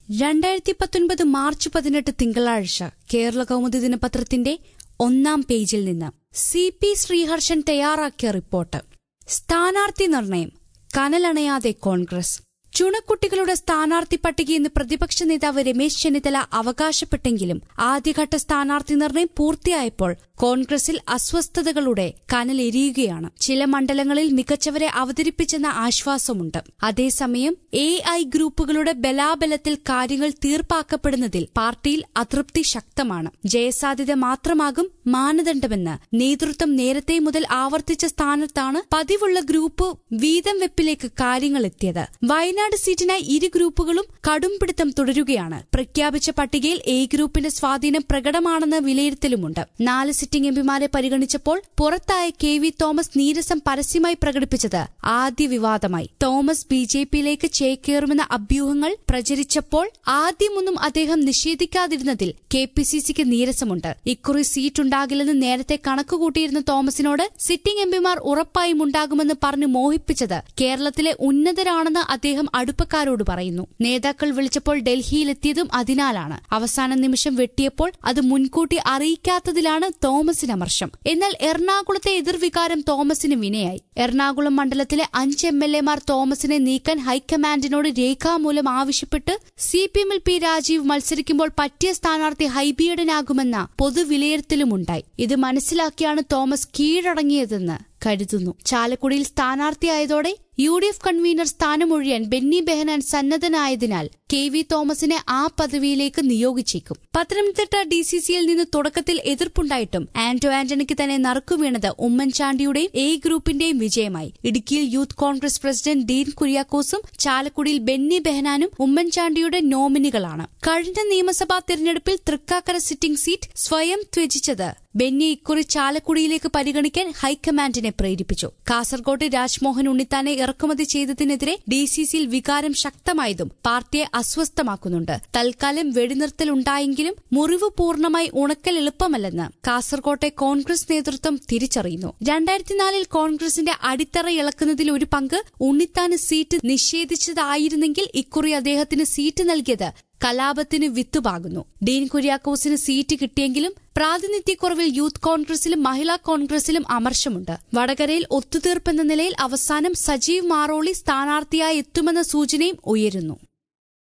രണ്ടായിരത്തി പത്തൊൻപത് മാർച്ച് പതിനെട്ട് തിങ്കളാഴ്ച കേരള കൗമുദി ദിനപത്രത്തിന്റെ ഒന്നാം പേജിൽ നിന്ന് സി പി ശ്രീഹർഷൻ തയ്യാറാക്കിയ റിപ്പോർട്ട് സ്ഥാനാർത്ഥി നിർണയം കനലണയാതെ കോൺഗ്രസ് ചുണക്കുട്ടികളുടെ സ്ഥാനാർത്ഥി പട്ടിക ഇന്ന് പ്രതിപക്ഷ നേതാവ് രമേശ് ചെന്നിത്തല അവകാശപ്പെട്ടെങ്കിലും ആദ്യഘട്ട സ്ഥാനാർത്ഥി നിർണയം പൂർത്തിയായപ്പോൾ കോൺഗ്രസിൽ അസ്വസ്ഥതകളുടെ കനലെരിയുകയാണ് ചില മണ്ഡലങ്ങളിൽ മികച്ചവരെ അവതരിപ്പിച്ചെന്ന ആശ്വാസമുണ്ട് അതേസമയം എ ഐ ഗ്രൂപ്പുകളുടെ ബലാബലത്തിൽ കാര്യങ്ങൾ തീർപ്പാക്കപ്പെടുന്നതിൽ പാർട്ടിയിൽ അതൃപ്തി ശക്തമാണ് ജയസാധ്യത മാത്രമാകും മാനദണ്ഡമെന്ന് നേതൃത്വം നേരത്തെ മുതൽ ആവർത്തിച്ച സ്ഥാനത്താണ് പതിവുള്ള ഗ്രൂപ്പ് വീതം വെപ്പിലേക്ക് കാര്യങ്ങൾ എത്തിയത് വയനാട് സീറ്റിനായി ഇരു ഗ്രൂപ്പുകളും കടുംപിടുത്തം തുടരുകയാണ് പ്രഖ്യാപിച്ച പട്ടികയിൽ എ ഗ്രൂപ്പിന്റെ സ്വാധീനം പ്രകടമാണെന്ന വിലയിരുത്തലുമുണ്ട് നാല് സിറ്റിംഗ് എംപിമാരെ പരിഗണിച്ചപ്പോൾ പുറത്തായ കെ വി തോമസ് നീരസം പരസ്യമായി പ്രകടിപ്പിച്ചത് ആദ്യ വിവാദമായി തോമസ് ബി ജെ പിയിലേക്ക് ചേക്കേറുമെന്ന അഭ്യൂഹങ്ങൾ പ്രചരിച്ചപ്പോൾ ആദ്യമൊന്നും അദ്ദേഹം നിഷേധിക്കാതിരുന്നതിൽ കെ പി സി സിക്ക് നീരസമുണ്ട് ഇക്കുറി സീറ്റുണ്ടാകില്ലെന്ന് നേരത്തെ കണക്കുകൂട്ടിയിരുന്ന തോമസിനോട് സിറ്റിംഗ് എംപിമാർ ഉറപ്പായും ഉണ്ടാകുമെന്ന് പറഞ്ഞ് മോഹിപ്പിച്ചത് കേരളത്തിലെ ഉന്നതരാണെന്ന് അദ്ദേഹം അടുപ്പക്കാരോട് പറയുന്നു നേതാക്കൾ വിളിച്ചപ്പോൾ ഡൽഹിയിലെത്തിയതും അതിനാലാണ് അവസാന നിമിഷം വെട്ടിയപ്പോൾ അത് മുൻകൂട്ടി അറിയിക്കാത്തതിലാണ് തോമസിന് അമർഷം എന്നാൽ എറണാകുളത്തെ എതിർവികാരം തോമസിന് വിനയായി എറണാകുളം മണ്ഡലത്തിലെ അഞ്ച് എം എൽ എമാർ തോമസിനെ നീക്കാൻ ഹൈക്കമാൻഡിനോട് രേഖാമൂലം ആവശ്യപ്പെട്ട് സി പി എമ്മിൽ പി രാജീവ് മത്സരിക്കുമ്പോൾ പറ്റിയ സ്ഥാനാർത്ഥി ഹൈബിയഡനാകുമെന്ന പൊതുവിലയിരുത്തലുമുണ്ടായി ഇത് മനസ്സിലാക്കിയാണ് തോമസ് കീഴടങ്ങിയതെന്ന് കരുതുന്നു ചാലക്കുടിയിൽ സ്ഥാനാർത്ഥിയായതോടെ യു ഡി എഫ് കൺവീനർ സ്ഥാനമൊഴിയാൻ ബെന്നി ബെഹനാൻ സന്നദ്ധനായതിനാൽ കെ വി തോമസിനെ ആ പദവിയിലേക്ക് നിയോഗിച്ചേക്കും പത്തനംതിട്ട ഡി സി സിയിൽ നിന്ന് തുടക്കത്തിൽ എതിർപ്പുണ്ടായിട്ടും ആന്റോ ആന്റണിക്ക് തന്നെ നറുക്കുവീണത് ഉമ്മൻചാണ്ടിയുടെയും എ ഗ്രൂപ്പിന്റെയും വിജയമായി ഇടുക്കിയിൽ യൂത്ത് കോൺഗ്രസ് പ്രസിഡന്റ് ഡീൻ കുര്യാക്കോസും ചാലക്കുടിയിൽ ബെന്നി ബെഹനാനും ഉമ്മൻചാണ്ടിയുടെ നോമിനികളാണ് കഴിഞ്ഞ നിയമസഭാ തെരഞ്ഞെടുപ്പിൽ തൃക്കാക്കര സിറ്റിംഗ് സീറ്റ് സ്വയം ത്യജിച്ചത് ബെന്നി ഇക്കുറി ചാലക്കുടിയിലേക്ക് പരിഗണിക്കാൻ ഹൈക്കമാൻഡിനെ പ്രേരിപ്പിച്ചു കാസർകോട്ട് രാജ്മോഹൻ ഉണ്ണിത്താനെ ഇറക്കുമതി ചെയ്തതിനെതിരെ ഡി സി സിയിൽ വികാരം ശക്തമായതും പാർട്ടിയെ അസ്വസ്ഥമാക്കുന്നുണ്ട് തൽക്കാലം വെടിനിർത്തലുണ്ടായെങ്കിലും മുറിവ് പൂർണ്ണമായി ഉണക്കൽ എളുപ്പമല്ലെന്ന് കാസർകോട്ടെ കോൺഗ്രസ് നേതൃത്വം തിരിച്ചറിയുന്നു രണ്ടായിരത്തിനാലിൽ കോൺഗ്രസിന്റെ അടിത്തറ ഇളക്കുന്നതിൽ ഒരു പങ്ക് ഉണ്ണിത്താന് സീറ്റ് നിഷേധിച്ചതായിരുന്നെങ്കിൽ ഇക്കുറി അദ്ദേഹത്തിന് സീറ്റ് നൽകിയത് കലാപത്തിന് വിത്തുപാകുന്നു ഡീൻ കുര്യാക്കോസിന് സീറ്റ് കിട്ടിയെങ്കിലും പ്രാതിനിധ്യക്കുറവിൽ യൂത്ത് കോൺഗ്രസിലും മഹിളാ കോൺഗ്രസിലും അമർശമുണ്ട് വടകരയിൽ ഒത്തുതീർപ്പെന്ന നിലയിൽ അവസാനം സജീവ് മാറോളി സ്ഥാനാർത്ഥിയായി എത്തുമെന്ന സൂചനയും ഉയരുന്നു